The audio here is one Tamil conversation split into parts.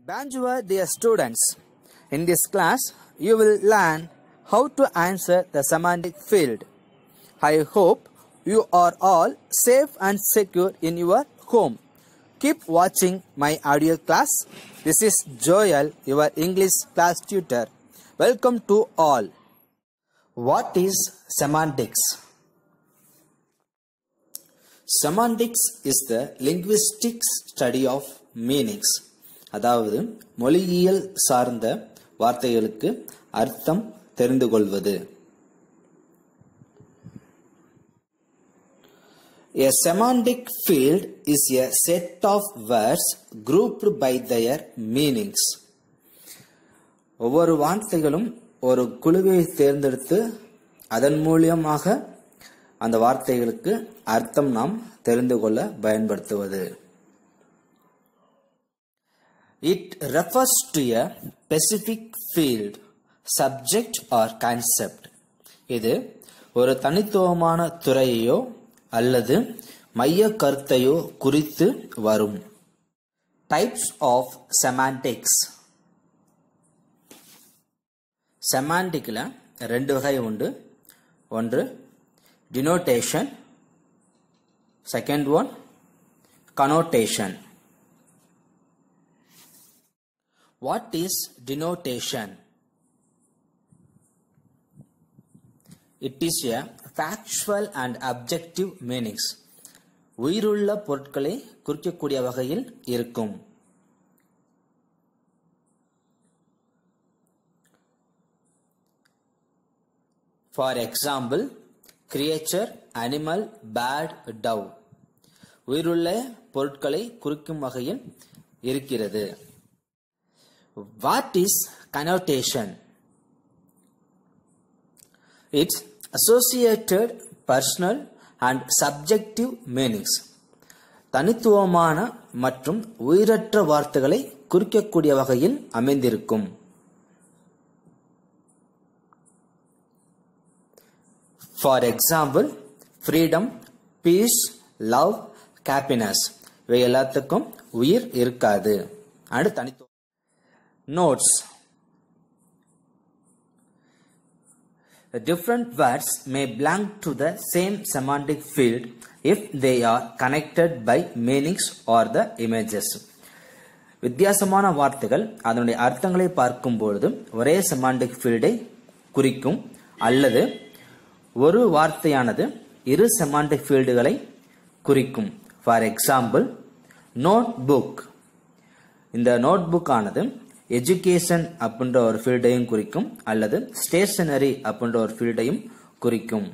Bonjour, dear students. In this class, you will learn how to answer the semantic field. I hope you are all safe and secure in your home. Keep watching my audio class. This is Joel, your English class tutor. Welcome to all. What is semantics? Semantics is the linguistic study of meanings. அதாவது மொழியியல் சார்ந்த வார்த்தைகளுக்கு அர்த்தம் தெரிந்து கொள்வது A semantic field is a set of words grouped by their meanings. ஒவ்வொரு வார்த்தைகளும் ஒரு குழுவை தேர்ந்தெடுத்து அதன் மூலியமாக அந்த வார்த்தைகளுக்கு அர்த்தம் நாம் தெரிந்து கொள்ள பயன்படுத்துவது it refers to a specific field subject or concept இது ஒரு தனித்துவமான துறையையோ அல்லது மைய கருத்தையோ குறித்து வரும் டைப்ஸ் ஆஃப் செமாண்டிக்ஸ் செமாண்டிக்கில் ரெண்டு வகை உண்டு ஒன்று denotation second one connotation what is denotation it is a factual and objective meanings உயிருள்ள பொருட்களை குறிக்கக்கூடிய வகையில் இருக்கும் for example creature animal bat dove உயிருள்ள பொருட்களை குறிக்கும் வகையில் இருக்கிறது what is connotation it's associated personal and subjective meanings தனித்துவமான மற்றும் உயிரற்ற வார்த்தைகளை குறிக்கக்கூடிய வகையில் அமைந்திருக்கும் for example freedom peace love happiness இவை எல்லாத்துக்கும் உயிர் இருக்காது அண்ட் தனித்துவம் notes Different words may belong to the same semantic field if they are connected by meanings or the images. வித்தியாசமான வார்த்தைகள் அதனுடைய அர்த்தங்களை பார்க்கும் பொழுது ஒரே செமாண்டிக் ஃபீல்டை குறிக்கும் அல்லது ஒரு வார்த்தையானது இரு செமாண்டிக் ஃபீல்டுகளை குறிக்கும் ஃபார் எக்ஸாம்பிள் நோட் புக் இந்த நோட் புக் ஆனது எஜுகேஷன் அப்படின்ற ஒரு ஃபீல்டையும் குறிக்கும் அல்லது ஸ்டேஷனரி அப்படின்ற ஒரு ஃபீல்டையும் குறிக்கும்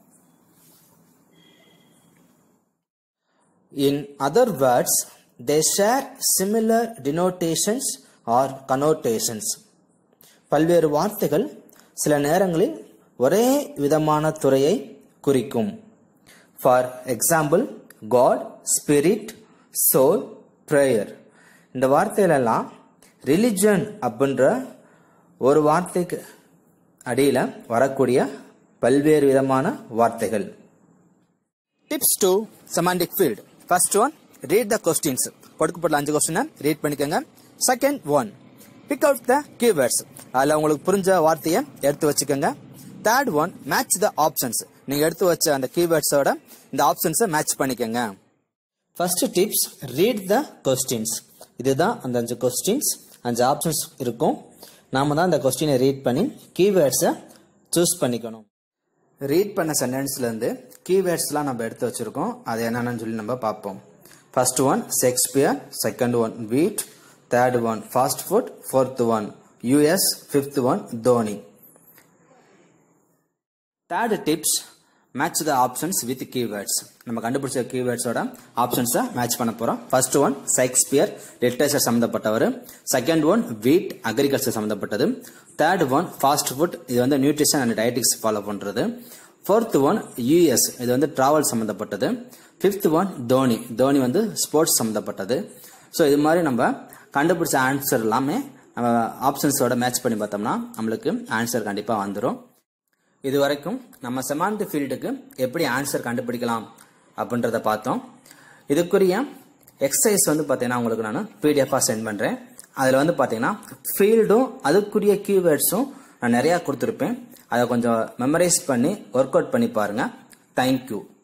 in other words they share similar denotations or connotations பல்வேறு வார்த்தைகள் சில நேரங்களில் ஒரே விதமான துறையை குறிக்கும் for example God spirit soul prayer இந்த வார்த்தைகளெல்லாம் ரிலிஜன் அப்படின்ற ஒரு வார்த்தைக்கு அடியில் வரக்கூடிய பல்வேறு விதமான வார்த்தைகள் tips to semantic field first one read the questions கொடுக்கப்பட்ட அஞ்சு கொஸ்டினை ரீட் பண்ணிக்கோங்க second one pick out the keywords அதில் உங்களுக்கு புரிஞ்ச வார்த்தையை எடுத்து வச்சுக்கோங்க third one match the options நீங்கள் எடுத்து வச்ச அந்த கீவேர்ட்ஸோட இந்த ஆப்ஷன்ஸை மேட்ச் பண்ணிக்கோங்க first tips read the questions இதுதான் அந்த அஞ்சு கொஸ்டின்ஸ் அஞ்சு ஆப்ஷன்ஸ் இருக்கும் நாம தான் அந்த கொஸ்டினை ரீட் பண்ணி கீவேர்ட்ஸை சூஸ் பண்ணிக்கணும் ரீட் பண்ண சென்டென்ஸ்லேருந்து கீவேர்ட்ஸ்லாம் நம்ம எடுத்து வச்சுருக்கோம் அது என்னென்னு சொல்லி நம்ம பார்ப்போம் first one Shakespeare second one wheat third one fast food fourth one US fifth one Dhoni third tips match the options with keywords நம்ம கண்டுபிடிச்ச கீவேர்ட்ஸோட ஆப்ஷன்ஸை மேட்ச் பண்ண போறோம் ஃபர்ஸ்ட் ஒன் ஷேக்ஸ்பியர் லிட்ரேச்சர் சம்மந்தப்பட்டவர் செகண்ட் ஒன் வீட் அக்ரிகல்ச்சர் சம்மந்தப்பட்டது தேர்ட் ஒன் ஃபாஸ்ட் ஃபுட் இது வந்து நியூட்ரிஷன் அண்ட் டயட்டிக்ஸ் ஃபாலோ பண்றது ஃபோர்த் ஒன் யூஎஸ் இது வந்து டிராவல் சம்மந்தப்பட்டது ஃபிஃப்த் ஒன் தோனி தோனி வந்து ஸ்போர்ட்ஸ் சம்மந்தப்பட்டது ஸோ இது மாதிரி நம்ம கண்டுபிடிச்ச ஆன்சர் எல்லாமே நம்ம ஆப்ஷன்ஸோட மேட்ச் பண்ணி பார்த்தோம்னா நம்மளுக்கு ஆன்சர் கண்டிப்பாக வந்துடும் இது வரைக்கும் நம்ம செமாண்ட் ஃபீல்டுக்கு எப்படி ஆன்சர் கண்டுபிடிக்கலாம் அப்படின்றத பார்த்தோம் இதுக்குரிய எக்ஸசைஸ் வந்து பார்த்தீங்கன்னா உங்களுக்கு நான் பிடிஎஃபாக சென்ட் பண்ணுறேன் அதில் வந்து பார்த்தீங்கன்னா ஃபீல்டும் அதுக்குரிய கீவேர்ட்ஸும் நான் நிறையா கொடுத்துருப்பேன் அதை கொஞ்சம் மெமரைஸ் பண்ணி ஒர்க் அவுட் பண்ணி பாருங்கள் தேங்க்யூ